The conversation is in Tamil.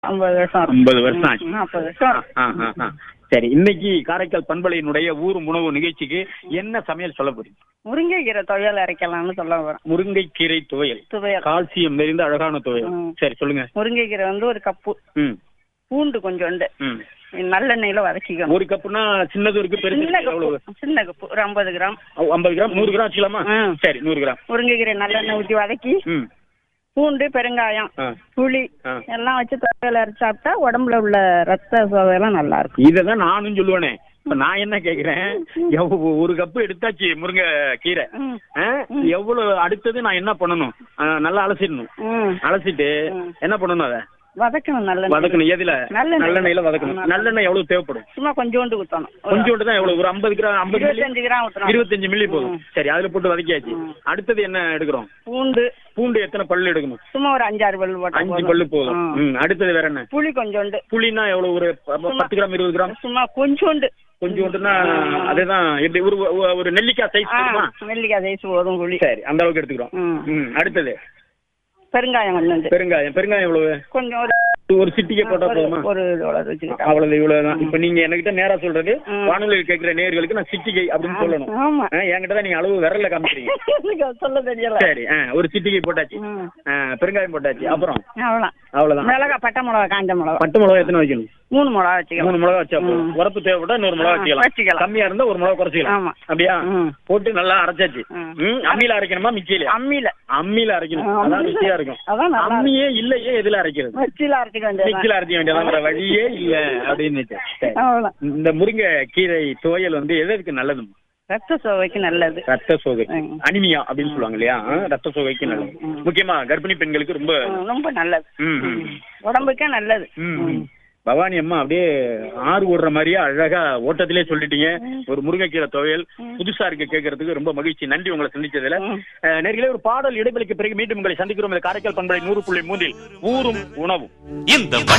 ஐம்பது வருஷம் இருக்கும். ஐம்பது வருஷம் ஆச்சு ம், நாற்பது வருஷம் இருக்கும். ஆ, ஆ, ஆ. சரி இன்னைக்கு காரைக்கால் பண்பலையினுடைய ஊர் உணவு நிகழ்ச்சிக்கு என்ன சமையல் சொல்ல போறீங்க முருங்கைக்கீரை துவையல் அரைக்கலாம்னு சொல்ல வரேன் முருங்கைக்கீரை துவையல் துவையல் கால்சியம் நிறைந்த அழகான துவையல் ம். சரி சொல்லுங்க முருங்கைக்கீரை வந்து ஒரு கப்பு ம் பூண்டு கொஞ்சோண்டு ம் நல்லெண்ணெயில வதக்கிக்கணும் ஒரு கப்புனா சின்னது இருக்கு பெருசு சின்ன இருக்கு, எவ்வளவு கப்பு சின்ன கப்பு ஒரு ஐம்பது கிராம் ஐம்பது கிராம் நூறு கிராம் வச்சுக்கலாமா ம். சரி நூறு கிராம் முருங்கைக்கீரை நல்லெண்ணெய் ஊற்றி வதக்கி ம் பூண்டு பெருங்காயம் ஆ. புளி ஆ. எல்லாம் வச்சு துவையல் அரைச்சு சாப்பிட்டா உடம்புல உள்ள ரத்த சோகையெல்லாம் நல்லா இருக்கும் இததான் நானும் சொல்லுவேனே இப்ப நான் என்ன கேக்குறேன் எவ்வ- ஒரு கப்பு எடுத்தாச்சு முருங்கை கீரை ம். ஆ? எவ்வளவு அடுத்தது நான் என்ன பண்ணணும் ஆ, நல்லா அலசிடணும் ம். அலசிட்டு ம். என்ன பண்ணணும் அத வதக்கணும் நல்லெண்ணெய் வதக்கணும் எதுல நல்லெண்ணெய். நல்லெண்ணெயில வதக்கணும் நல்லெண்ணெய். நல்லெண்ணெய் எவ்வளவு தேவைப்படும் சும்மா கொஞ்சோண்டு ஊற்றணும் கொஞ்சோண்டு தான் எவ்வளவு ஒரு ஐம்பது கிராம் ஐம்பது மில்லி இருபத்தஞ்சு கிராம் ஊற்றணும் இருபத்தஞ்சு மில்லி போதும் ம். சரி அதுல போட்டு வதக்கியாச்சு ம். அடுத்தது என்ன எடுக்கிறோம் பூண்டு பூண்டு எத்தனை பல்லு எடுக்கணும் சும்மா ஒரு அஞ்சாறு பல்லு போட்டா அஞ்சு பல்லு போதும் ம். ம். அடுத்தது வேற என்ன புளி கொஞ்சோண்டு புளினா எவ்வளவு ஒரு ப- சும்மா- பத்து கிராம் இருபது கிராம் சும்மா கொஞ்சோண்டு கொஞ்சோண்டுனா அதுதான் எப்படி ஒரு ஒரு- ஒரு நெல்லிக்காய் சைஸ் ஆ, போதுமா நெல்லிக்காய் சைஸ் போதும் புளி சரி அந்த அளவுக்கு எடுத்துக்கிறோம் ம். ம். அடுத்தது பெருங்காயம் கொஞ்சோண்டு பெருங்காயம் பெருங்காயம் எவ்வளவு கொஞ்சம் ஒரு ஒரு சிட்டிக்கே போட்டா ஒரு- போதுமா ஒரு இவ்வளவு வச்சுக்கிட்டா அவ்வளவு இவ்வளவுதான் இப்ப நீங்க என்கிட்ட நேரா சொல்றது ம். வானொலியில் கேட்கிற நேயர்களுக்கு நான் சிட்டிகை அப்படின்னு சொல்லணும் ஆமா ஆ, என்கிட்ட தான் நீங்க அளவு விரல்ல காமிக்கிறீங்க எனக்கு அது சொல்ல தெரியல சரி ஆ, ஒரு சிட்டிகை போட்டாச்சு ம். ஆ, பெருங்காயம் போட்டாச்சு அப்புறம் அவ்வளவுதான் அவ்வளவுதான் மிளகா பட்டை மிளகா காஞ்ச மிளகா பட்டு மிளகா எத்தனை வைக்கணும் மூணு மிளகா வச்சுக்கலாம் மூணு மிளகா வச்சா போதும் ம். உரப்பு தேவைப்பட்டா இன்னொரு மிளகா ஆ, வச்சுக்கலாம் வச்சுக்கலாம். கம்மியா இருந்தா ஒரு மிளகா குறைச்சிக்கலாம் ஆமா. அப்படியா ம். போட்டு நல்லா அரைச்சாச்சு ம். ம், அம்மியில அரைக்கணுமா மிக்சியில அம்மியில அம்மியில அரைக்கணும் ஆ, அதான் அம்மியில. ருசியா இருக்கும் அதான் நல்லா இருக்கும். அம்மியே இல்லையே எதுல அரைக்கிறது மிக்சியில அரைச்சிக்க வேண்டியது மிக்சியில அரைக்க வேண்டியதாங்கிற வழியே இல்ல அப்படின்னு சரி. அவ்வளவுதான் இந்த முருங்கை கீரை துவையல் வந்து எதற்கு நல்லது ரத்த சோகைக்கு நல்லது ரத்த சோகை ம். அனிமியா அப்படின்னு சொல்லுவாங்க இல்லையா ஆ, ரத்த சோகைக்கு நல்லது ம். முக்கியமா கர்ப்பிணி பெண்களுக்கு ரொம்ப ம், ரொம்ப நல்லது ம், ம். உடம்புக்கே நல்லது ம், ம். பவானி அம்மா அப்படியே ஆறு ஓடுற மாதிரியே அழகா ஓட்டத்திலே சொல்லிட்டீங்க ஒரு முருங்கைக்கீரை துவையல் புதுசா இருக்கு கேட்கறதுக்கு ரொம்ப மகிழ்ச்சி நன்றி உங்களை சந்திச்சதுல ம். அஹ், நேர்களே ஒரு பாடல் இடைவெளிக்கு பிறகு மீண்டும் உங்களை சந்திக்கிறோம் இந்த காரைக்கால் பண்பலை நூறு புள்ளி மூன்றில் ஊரும் உணவும் இந்த